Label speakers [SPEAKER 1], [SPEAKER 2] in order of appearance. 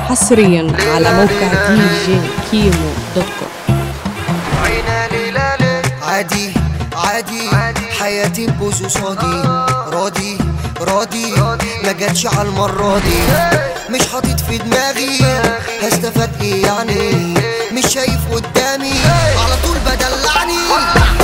[SPEAKER 1] حصريا على موقع دي جي كيمو دوت كوم
[SPEAKER 2] عادي عادي حياتي بوز وصادي راضي راضي ما جاتش على المرة دي مش حاطط في دماغي هستفاد ايه يعني مش شايف قدامي على طول بدلعني